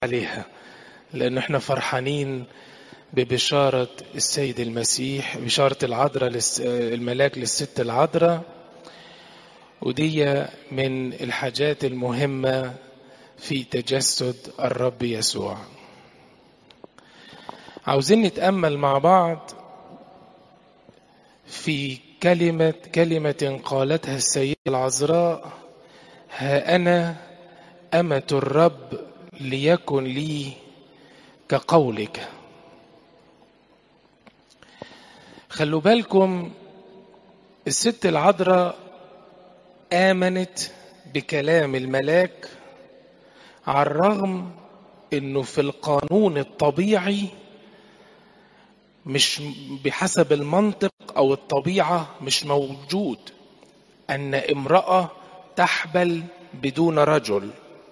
عليها لأن احنا فرحانين ببشارة السيد المسيح بشارة العذراء للس- الملاك للست العذراء ودي من الحاجات المهمة في تجسد الرب يسوع عاوزين نتأمل مع بعض في كلمة كلمة قالتها السيدة العذراء ها أنا أمة الرب ليكن لي كقولك خلوا بالكم الست العذراء آمنت بكلام الملاك على الرغم انه في القانون الطبيعي مش بحسب المنطق او الطبيعه مش موجود ان امراه تحبل بدون رجل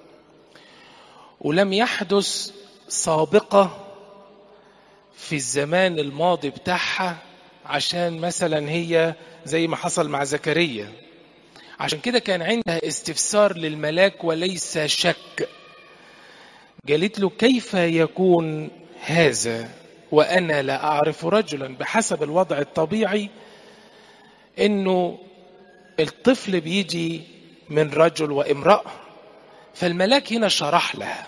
ولم يحدث سابقه في الزمان الماضي بتاعها عشان مثلا هي زي ما حصل مع زكريا عشان كده كان عندها استفسار للملاك وليس شك قالت له كيف يكون هذا وانا لا اعرف رجلا بحسب الوضع الطبيعي انه الطفل بيجي من رجل وامراه فالملاك هنا شرح لها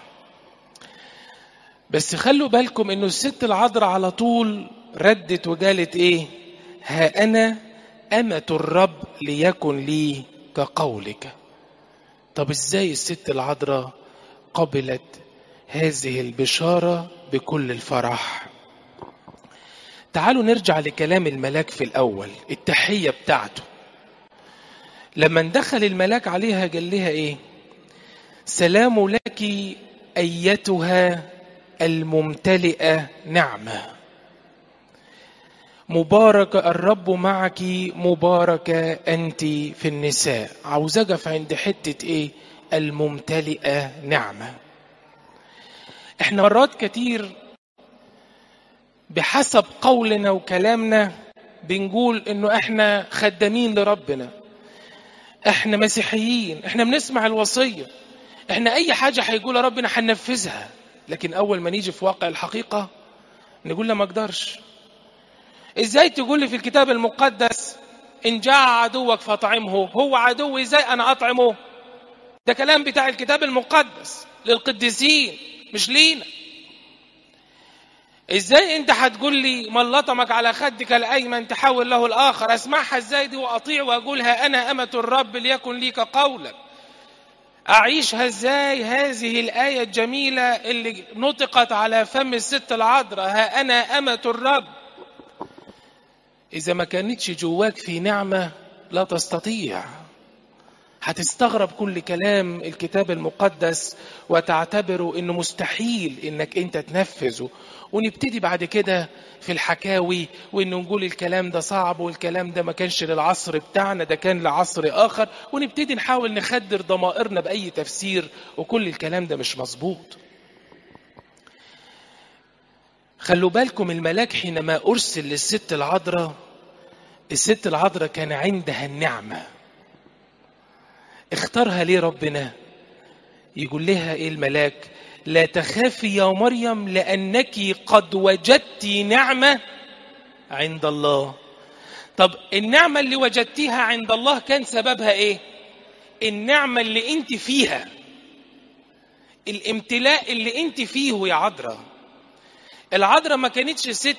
بس خلوا بالكم انه الست العذراء على طول ردت وقالت ايه ها انا امه الرب ليكن لي كقولك طب ازاي الست العذراء قبلت هذه البشاره بكل الفرح تعالوا نرجع لكلام الملاك في الاول التحيه بتاعته لما دخل الملاك عليها قال لها ايه سلام لك ايتها الممتلئه نعمه مبارك الرب معك مباركه انت في النساء عاوز اقف عند حته ايه الممتلئه نعمه احنا مرات كتير بحسب قولنا وكلامنا بنقول انه احنا خدامين لربنا احنا مسيحيين احنا بنسمع الوصيه احنا اي حاجه هيقولها ربنا هننفذها لكن اول ما نيجي في واقع الحقيقه نقول له ما اقدرش ازاي تقول لي في الكتاب المقدس ان جاء عدوك فاطعمه هو عدو ازاي انا اطعمه ده كلام بتاع الكتاب المقدس للقديسين مش لينا ازاي انت هتقول لي من لطمك على خدك الايمن تحول له الاخر اسمعها ازاي دي واطيع واقولها انا امه الرب ليكن ليك قولا اعيشها ازاي هذه الايه الجميله اللي نطقت على فم الست العذراء ها انا امه الرب اذا ما كانتش جواك في نعمه لا تستطيع هتستغرب كل كلام الكتاب المقدس وتعتبره انه مستحيل انك انت تنفذه ونبتدي بعد كده في الحكاوي وانه نقول الكلام ده صعب والكلام ده ما كانش للعصر بتاعنا ده كان لعصر اخر ونبتدي نحاول نخدر ضمائرنا باي تفسير وكل الكلام ده مش مظبوط خلوا بالكم الملاك حينما ارسل للست العذراء الست العذراء كان عندها النعمه اختارها ليه ربنا يقول لها ايه الملاك لا تخافي يا مريم لانك قد وجدت نعمه عند الله طب النعمه اللي وجدتيها عند الله كان سببها ايه النعمه اللي انت فيها الامتلاء اللي انت فيه يا عذراء العذراء ما كانتش ست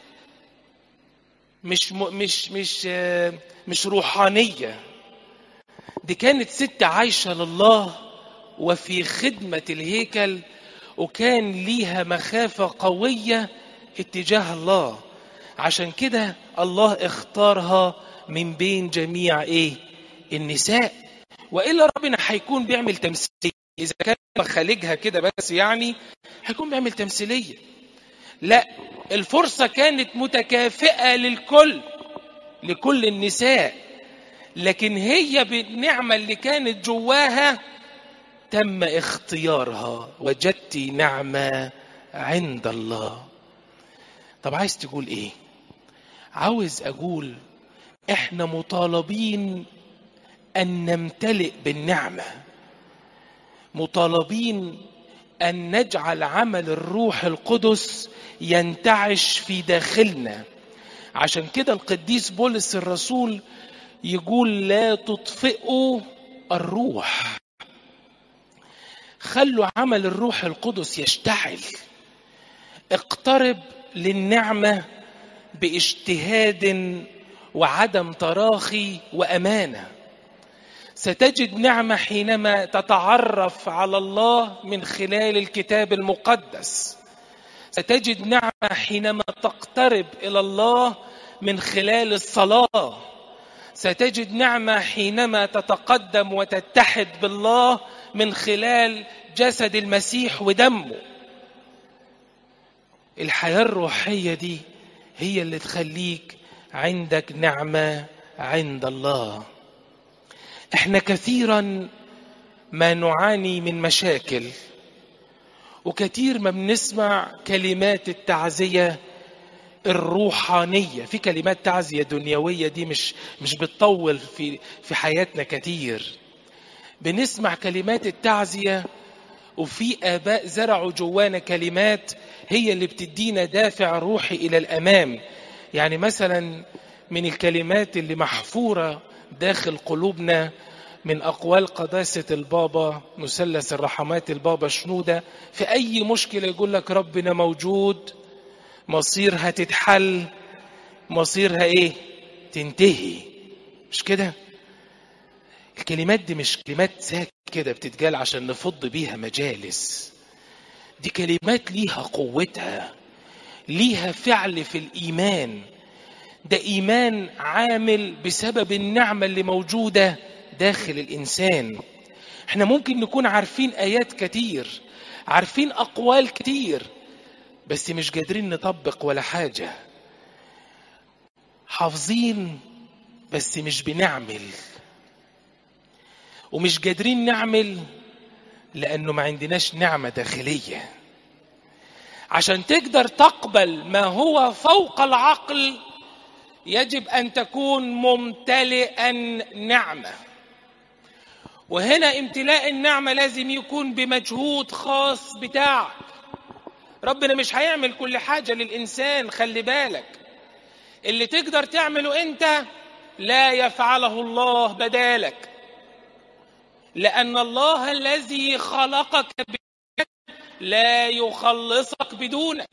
مش م- مش مش آه، مش روحانيه دي كانت ست عايشة لله وفي خدمة الهيكل وكان ليها مخافة قوية اتجاه الله عشان كده الله اختارها من بين جميع ايه النساء والا ربنا هيكون بيعمل تمثيليه اذا كان خالجها كده بس يعني هيكون بيعمل تمثيليه لا الفرصه كانت متكافئه للكل لكل النساء لكن هي بالنعمة اللي كانت جواها تم اختيارها وجدت نعمة عند الله طب عايز تقول ايه عاوز اقول احنا مطالبين ان نمتلئ بالنعمة مطالبين ان نجعل عمل الروح القدس ينتعش في داخلنا عشان كده القديس بولس الرسول يقول لا تطفئوا الروح خلوا عمل الروح القدس يشتعل اقترب للنعمه باجتهاد وعدم تراخي وامانه ستجد نعمه حينما تتعرف على الله من خلال الكتاب المقدس ستجد نعمه حينما تقترب الى الله من خلال الصلاه ستجد نعمه حينما تتقدم وتتحد بالله من خلال جسد المسيح ودمه الحياه الروحيه دي هي اللي تخليك عندك نعمه عند الله احنا كثيرا ما نعاني من مشاكل وكثير ما بنسمع كلمات التعزيه الروحانيه في كلمات تعزيه دنيويه دي مش مش بتطول في في حياتنا كتير بنسمع كلمات التعزيه وفي اباء زرعوا جوانا كلمات هي اللي بتدينا دافع روحي الى الامام يعني مثلا من الكلمات اللي محفوره داخل قلوبنا من اقوال قداسه البابا مثلث الرحمات البابا شنوده في اي مشكله يقول لك ربنا موجود مصيرها تتحل مصيرها ايه تنتهي مش كده الكلمات دي مش كلمات ساكت كده بتتقال عشان نفض بيها مجالس دي كلمات ليها قوتها ليها فعل في الايمان ده ايمان عامل بسبب النعمه اللي موجوده داخل الانسان احنا ممكن نكون عارفين ايات كتير عارفين اقوال كتير بس مش قادرين نطبق ولا حاجه حافظين بس مش بنعمل ومش قادرين نعمل لانه ما عندناش نعمه داخليه عشان تقدر تقبل ما هو فوق العقل يجب ان تكون ممتلئا نعمه وهنا امتلاء النعمه لازم يكون بمجهود خاص بتاعك ربنا مش هيعمل كل حاجه للانسان خلي بالك اللي تقدر تعمله انت لا يفعله الله بدالك لان الله الذي خلقك لا يخلصك بدونك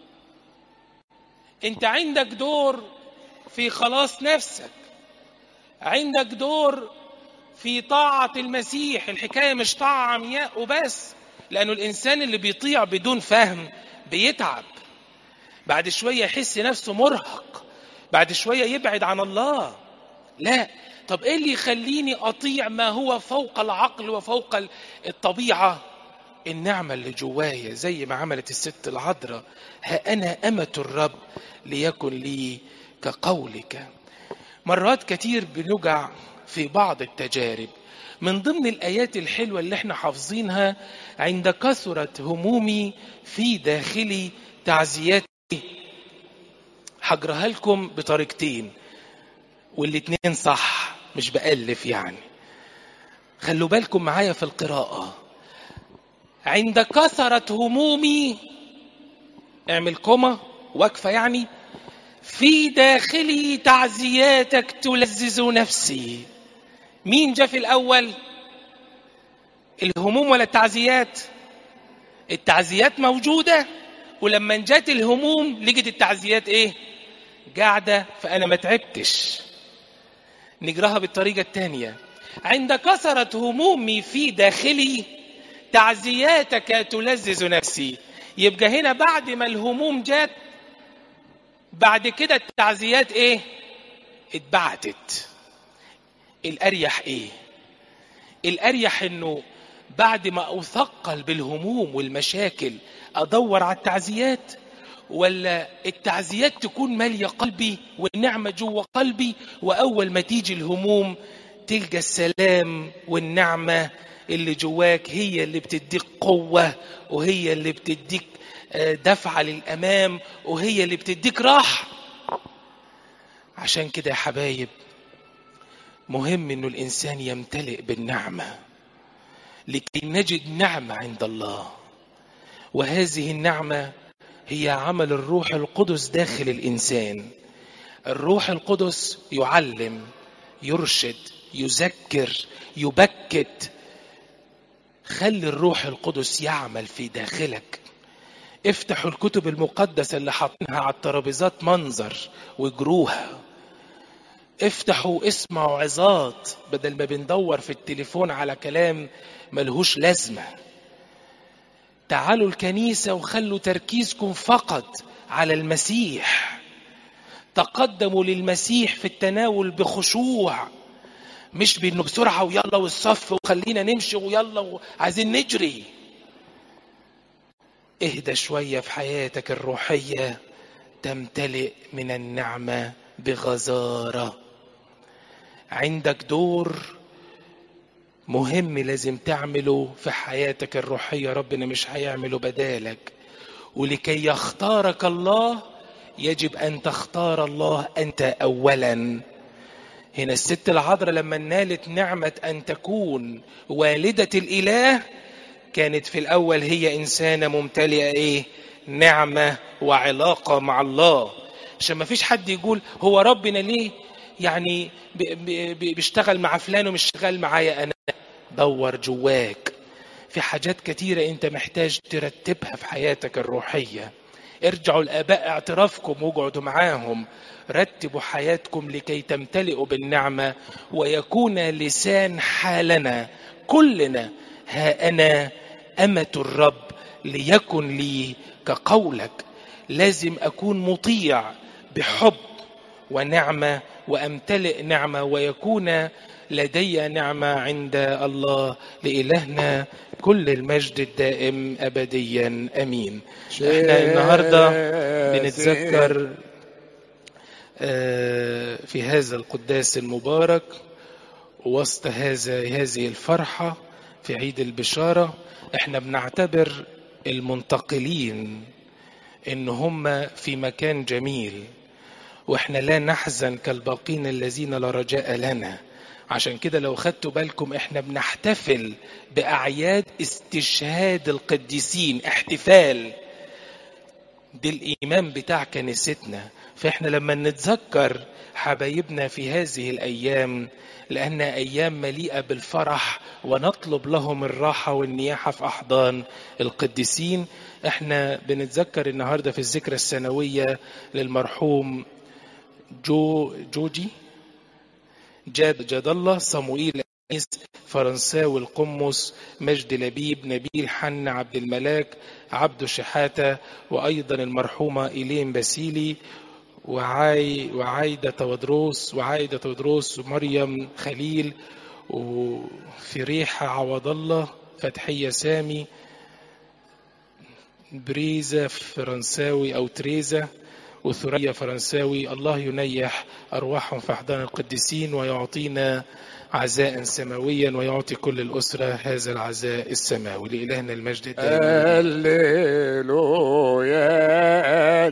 انت عندك دور في خلاص نفسك عندك دور في طاعة المسيح الحكاية مش طاعة عمياء وبس لأنه الإنسان اللي بيطيع بدون فهم بيتعب بعد شوية يحس نفسه مرهق بعد شوية يبعد عن الله لا طب ايه اللي يخليني اطيع ما هو فوق العقل وفوق الطبيعه النعمه اللي جوايا زي ما عملت الست العذراء ها انا امه الرب ليكن لي كقولك مرات كتير بنجع في بعض التجارب من ضمن الايات الحلوه اللي احنا حافظينها عند كثره همومي في داخلي تعزيات هجرها لكم بطريقتين والاتنين صح مش بألف يعني خلوا بالكم معايا في القراءة عند كثرة همومي اعمل كوما وقفة يعني في داخلي تعزياتك تلذذ نفسي مين جاء في الأول الهموم ولا التعزيات التعزيات موجودة ولما جات الهموم لقيت التعزيات ايه قاعدة فأنا ما تعبتش نجراها بالطريقة الثانية عند كثرة همومي في داخلي تعزياتك تلذذ نفسي يبقى هنا بعد ما الهموم جات بعد كده التعزيات ايه اتبعتت الاريح ايه الاريح انه بعد ما اثقل بالهموم والمشاكل ادور على التعزيات ولا التعزيات تكون ماليه قلبي والنعمه جوه قلبي واول ما تيجي الهموم تلقى السلام والنعمه اللي جواك هي اللي بتديك قوه وهي اللي بتديك دفعه للامام وهي اللي بتديك راحه عشان كده يا حبايب مهم انه الانسان يمتلئ بالنعمه لكي نجد نعمه عند الله وهذه النعمة هي عمل الروح القدس داخل الإنسان الروح القدس يعلم يرشد يذكر يبكت خلي الروح القدس يعمل في داخلك افتحوا الكتب المقدسة اللي حاطينها على الترابيزات منظر واجروها افتحوا اسمعوا عظات بدل ما بندور في التليفون على كلام ملهوش لازمة تعالوا الكنيسة وخلوا تركيزكم فقط على المسيح تقدموا للمسيح في التناول بخشوع مش بانه بسرعة ويلا والصف وخلينا نمشي ويلا وعايزين نجري اهدى شوية في حياتك الروحية تمتلئ من النعمة بغزارة عندك دور مهم لازم تعمله في حياتك الروحية ربنا مش هيعمله بدالك ولكي يختارك الله يجب أن تختار الله أنت أولا هنا الست العذراء لما نالت نعمة أن تكون والدة الإله كانت في الأول هي إنسانة ممتلئة إيه؟ نعمة وعلاقة مع الله عشان ما فيش حد يقول هو ربنا ليه يعني بيشتغل مع فلان ومش شغال معايا أنا دور جواك في حاجات كتيرة أنت محتاج ترتبها في حياتك الروحية ارجعوا لآباء اعترافكم واقعدوا معاهم رتبوا حياتكم لكي تمتلئوا بالنعمة ويكون لسان حالنا كلنا ها أنا أمة الرب ليكن لي كقولك لازم أكون مطيع بحب ونعمة وأمتلئ نعمة ويكون لدي نعمة عند الله لإلهنا كل المجد الدائم أبديا أمين احنا النهاردة بنتذكر في هذا القداس المبارك وسط هذا هذه الفرحة في عيد البشارة احنا بنعتبر المنتقلين ان هم في مكان جميل واحنا لا نحزن كالباقين الذين لا رجاء لنا عشان كده لو خدتوا بالكم احنا بنحتفل باعياد استشهاد القديسين احتفال دي الايمان بتاع كنيستنا فاحنا لما نتذكر حبايبنا في هذه الايام لانها ايام مليئه بالفرح ونطلب لهم الراحه والنياحه في احضان القديسين احنا بنتذكر النهارده في الذكرى السنويه للمرحوم جو جوجي جاد جاد الله صموئيل أنيس فرنساوي القمص مجد لبيب نبيل حن عبد الملاك عبد شحاتة وأيضا المرحومة إيلين باسيلي وعاي وعايدة تودروس وعايدة تودروس ومريم خليل وفريحة عوض الله فتحية سامي بريزة فرنساوي أو تريزا وثريا فرنساوي الله ينيح أرواحهم في أحضان القديسين ويعطينا عزاء سماويا ويعطي كل الأسرة هذا العزاء السماوي لإلهنا المجد الدائم هللويا